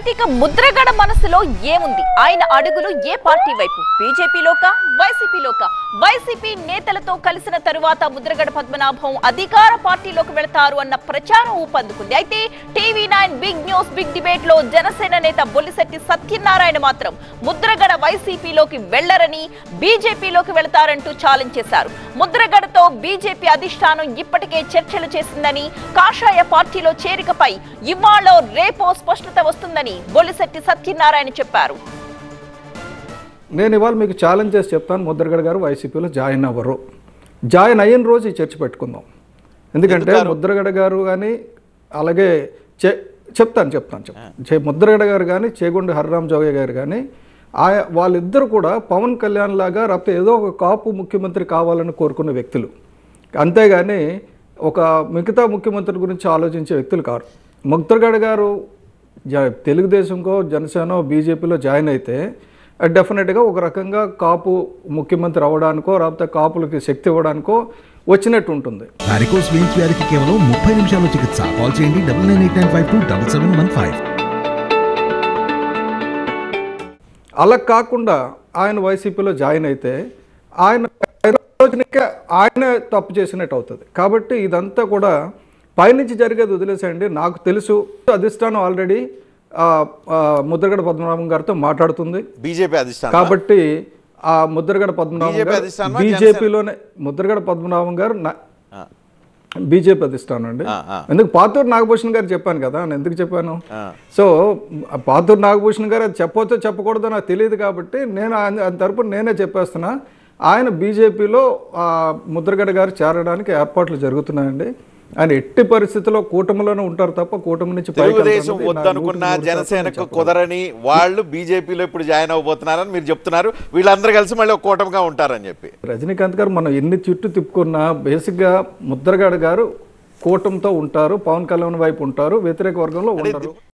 ఇక ముద్రగడ మనసులో ఏముంది ఆయన అడుగులు ఏ పార్టీ వైపు బీజేపీలోక వైసీపీలోక వైసీపీ నేతలతో కలిసిన తరువాత ముద్రగడ పద్మనాభం అధికార పార్టీలోకి వెళతారు అన్న ప్రచారం ఊపందుకుంది అయితే TV nine big news big debate లో జనసేన నేత బొల్లిశెట్టి సత్యనారాయణ మాత్రం ముద్రగడ వైసీపీలోకి వెళ్లరని బీజేపీలోకి వెళతారంటూ ఛాలెంజ్ చేశారు ముద్రగడతో బీజేపీ అధిష్టానం ఇప్పటికే చర్చలు చేసిందని కాషాయ పార్టీలో చేరికపై ఇవాళ రేపో స్పష్టత వస్తుందని బొల్లిశెట్టి సత్యనారాయణ చెప్పారు నేను ఇవాళ మీకు ఛాలెంజ్ చేసి చెప్తాను ముద్రగడ గారు వైసీపీలో జాయిన్ అవ్వరు జాయిన్ అయిన రోజు ఈ చర్చ పెట్టుకుందాం ఎందుకంటే ముద్రగడ గారు కానీ అలాగే చే చెప్తాను చెప్తాను చెప్తాను చే ముద్రగడ గారు కానీ చేగొండ హరిరామ్ జోగయ్య గారు కానీ ఆయా వాళ్ళిద్దరు కూడా పవన్ కళ్యాణ్ లాగా లేకపోతే ఏదో ఒక కాపు ముఖ్యమంత్రి కావాలని కోరుకున్న వ్యక్తులు అంతేగాని ఒక మిగతా ముఖ్యమంత్రి గురించి ఆలోచించే వ్యక్తులు కారు ముద్రగడ గారు జ తెలుగుదేశంకో జనసేన బీజేపీలో జాయిన్ అయితే డెఫినెట్గా ఒక రకంగా కాపు ముఖ్యమంత్రి అవ్వడానికో లేకపోతే కాపులకి శక్తి ఇవ్వడానికో వచ్చినట్టు ఉంటుంది వారికోస్ వెయిన్స్ వ్యాధికి కేవలం ముప్పై నిమిషాల్లో చికిత్స కాల్ చేయండి double nine eight nine five two double seven one five అలా కాకుండా ఆయన వైసీపీలో జాయిన్ అయితే ఆయన రోజునికే ఆయనే తప్పు చేసినట్టు అవుతుంది కాబట్టి ఇదంతా కూడా పైనుంచి జరిగేది వదిలేసేయండి నాకు తెలుసు అధిష్టానం ఆల్రెడీ ముద్రగడ పద్మనాభం గారితో మాట్లాడుతుంది బీజేపీ అధిష్టానం కాబట్టి ఆ ముద్రగడ పద్మనాభం బీజేపీ గారు అధిష్టానమా, బీజేపీలోనే ముద్రగడ పద్మనాభం గారు నా- ఆ, బీజేపీ అధిష్టానం అండి ఆ, ఆ. ఎందుకు పాతూరు నాగభూషణ్ గారు చెప్పాను కదా నేను ఎందుకు చెప్పాను ఆ. సో ఆ పాతూరు నాగభూషణ్ గారు అది చెప్పొచ్చో చెప్పకూడదో నాకు తెలియదు కాబట్టి నేను ఆయన ఆయన తరపున నేనే చెప్పేస్తున్నా ఆయన బీజేపీలో ముద్రగడ గారు చేరడానికి ఏర్పాట్లు జరుగుతున్నాయండి ఆయన ఎట్టి పరిస్థితుల్లో కూటమిలోనే ఉంటారు తప్ప కూటమి నుంచి పైకి తెలుగుదేశం వెళ్తారన్నది నాకు వద్దనుకున్న నూటికి నూరు శాతం జనసేనకు చెప్పగలను. కుదరని వాళ్ళు బీజేపీలో ఇప్పుడు జాయిన్ అవబోతున్నారని మీరు చెప్తున్నారు వీళ్ళందరూ కలిసి మళ్ళీ ఒక కూటమిగా ఉంటారని చెప్పి రజనీకాంత్ గారు మనం ఎన్ని చుట్టూ తిప్పుకున్నా బేసిక్గా ముద్రగడ గారు కూటమితో ఉంటారు పవన్ కళ్యాణ్ వైపు ఉంటారు వ్యతిరేక వర్గంలో అంటే ఉండరు